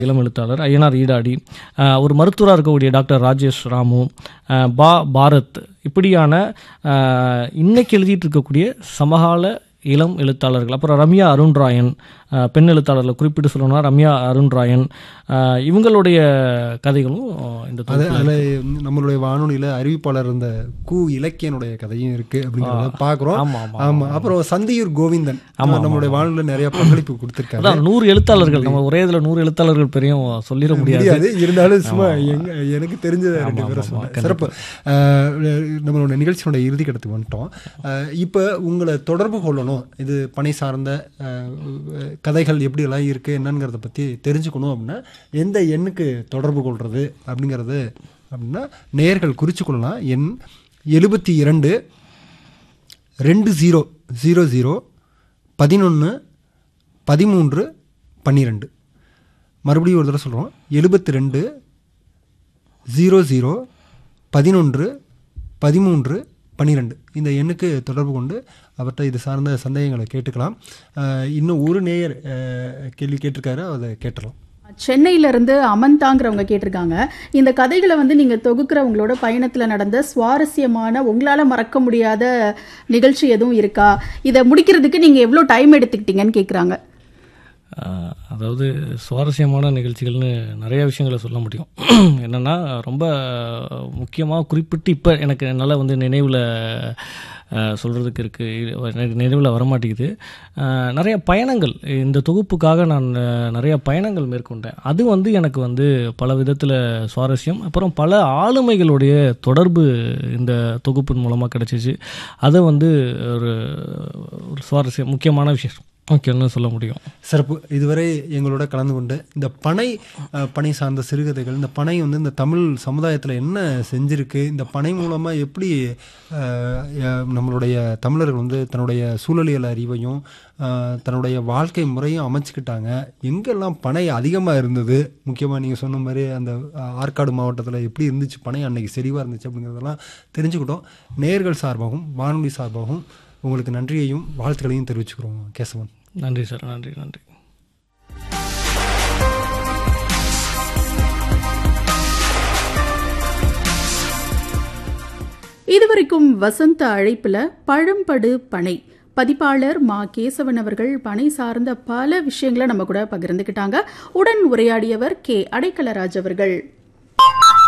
இளம் எழுத்தாளர் ஐயனார் ஈடாடி அஹ், ஒரு மருத்துவராக இருக்கக்கூடிய டாக்டர் ராஜேஷ் ராமு அஹ், பா பாரத் இப்படியான அஹ், இன்னைக்கு எழுதிட்டு இருக்கக்கூடிய சமகால இளம் எழுத்தாளர்கள் அப்புறம் ரம்யா அருண்ராயன் அஹ், பெண் எழுத்தாளர்களை குறிப்பிட்டு சொல்லணும்னா ரம்யா அருண்ராயன் அஹ், இவங்களுடைய கதைகளும் இந்த அது தொகுப்புல அதில் நம்மளுடைய வானொலியில் அறிவிப்பாளர் இருந்த கு இலக்கியனுடைய கதையும் இருக்கு அப்படிங்கிறத பார்க்குறோம் ஆமா, ஆமா, ஆமா அப்புறம் சந்தியூர் கோவிந்தன் நம்மளுடைய வானொலியில் நிறைய பங்களிப்பு கொடுத்துருக்காரு அதான் நூறு எழுத்தாளர்கள் நம்ம ஒரே இதில் நூறு எழுத்தாளர்கள் பெரியும் சொல்லிட முடியாது முடியாது இருந்தாலும் சும்மா எங்க எனக்கு தெரிஞ்சதை ரெண்டு பேரை சொன்னேன் சிறப்பு அஹ், நம்மளோட நிகழ்ச்சியோட இறுதி கடத்துக்கு வந்துட்டோம் அஹ், இப்போ உங்களை தொடர்பு கொள்ளணும் இது பணி சார்ந்த அஹ், கதைகள் எப்படி எல்லாம் இருக்கு என்னங்கிறத பற்றி தெரிஞ்சுக்கணும் அப்படின்னா எந்த எண்ணுக்கு தொடர்பு கொள்றது அப்படிங்கிறது அப்படின்னா நேர்கள் குறித்து கொள்ளலாம் எண் எழுபத்தி இரண்டு ரெண்டு ஜீரோ ஜீரோ ஜீரோ பதினொன்று பதிமூன்று பன்னிரெண்டு மறுபடியும் ஒரு தடவை சொல்கிறோம் எழுபத்தி ரெண்டு ஜீரோ ஜீரோ பதினொன்று பதிமூன்று பன்னிரெண்டு இந்த எண்ணுக்கு தொடர்பு கொண்டு அவர்கிட்ட இது சார்ந்த சந்தேகங்களை கேட்டுக்கலாம் அஹ், இன்னும் ஒரு நேயர் அஹ், கேள்வி கேட்டிருக்காரு அதை கேட்டலாம் சென்னையில இருந்து அமந்தாங்கிறவங்க கேட்டிருக்காங்க இந்த கதைகளை வந்து நீங்க தொகுக்கிறவங்களோட பயணத்துல நடந்த சுவாரஸ்யமான உங்களால மறக்க முடியாத நிகழ்ச்சி எதுவும் இருக்கா இதை முடிக்கிறதுக்கு நீங்க எவ்வளவு டைம் எடுத்துக்கிட்டீங்கன்னு கேக்குறாங்க ஆஹ் அதாவது சுவாரஸ்யமான நிகழ்ச்சிகள்னு நிறைய விஷயங்களை சொல்ல முடியும் என்னென்னா ரொம்ப முக்கியமாக குறிப்பிட்டு இப்போ எனக்கு என்னால் வந்து நினைவில் சொல்கிறதுக்கு இருக்குது எனக்கு நினைவில் வரமாட்டேங்குது ஆஹ் நிறைய பயணங்கள் இந்த தொகுப்புக்காக நான் ஆஹ் நிறைய பயணங்கள் மேற்கொண்டேன் அது வந்து எனக்கு வந்து பல விதத்தில் சுவாரஸ்யம் அப்புறம் பல ஆளுமைகளுடைய தொடர்பு இந்த தொகுப்பின் மூலமாக கிடச்சிச்சு அதை வந்து ஒரு ஒரு சுவாரஸ்யம் முக்கியமான விஷயம் முக்கியம்னு சொல்ல முடியும் சிறப்பு இதுவரை எங்களோட கலந்து கொண்டு இந்த பனை அஹ், பனை சார்ந்த சிறுகதைகள் இந்த பனை வந்து இந்த தமிழ் சமுதாயத்தில் என்ன செஞ்சிருக்கு இந்த பனை மூலமாக எப்படி அஹ், அஹ், நம்மளுடைய தமிழர்கள் வந்து தன்னுடைய சூழலியல் அறிவையும் அஹ், தன்னுடைய வாழ்க்கை முறையும் அமைச்சுக்கிட்டாங்க எங்கெல்லாம் பனை அதிகமாக இருந்தது முக்கியமாக நீங்கள் சொன்ன மாதிரி அந்த அஹ், ஆற்காடு மாவட்டத்தில் எப்படி இருந்துச்சு பனை அன்னைக்கு செறிவாக இருந்துச்சு அப்படிங்கிறதெல்லாம் தெரிஞ்சுக்கிட்டோம் நேர்கள் சார்பாகவும் வானொலி சார்பாகவும் உங்களுக்கு நன்றியையும் வாழ்த்துக்களையும் தெரிவிச்சுக்கிறோம் கேசவன் நன்றி சார் நன்றி நன்றி இதுவரைக்கும் வசந்த அழைப்புல பழம்படு பனை பதிப்பாளர் மா கேசவன் அவர்கள் பனை சார்ந்த பல விஷயங்களை நம்ம கூட பகிர்ந்துக்கிட்டாங்க உடன் உரையாடியவர் கே அடைக்கலராஜ் அவர்கள்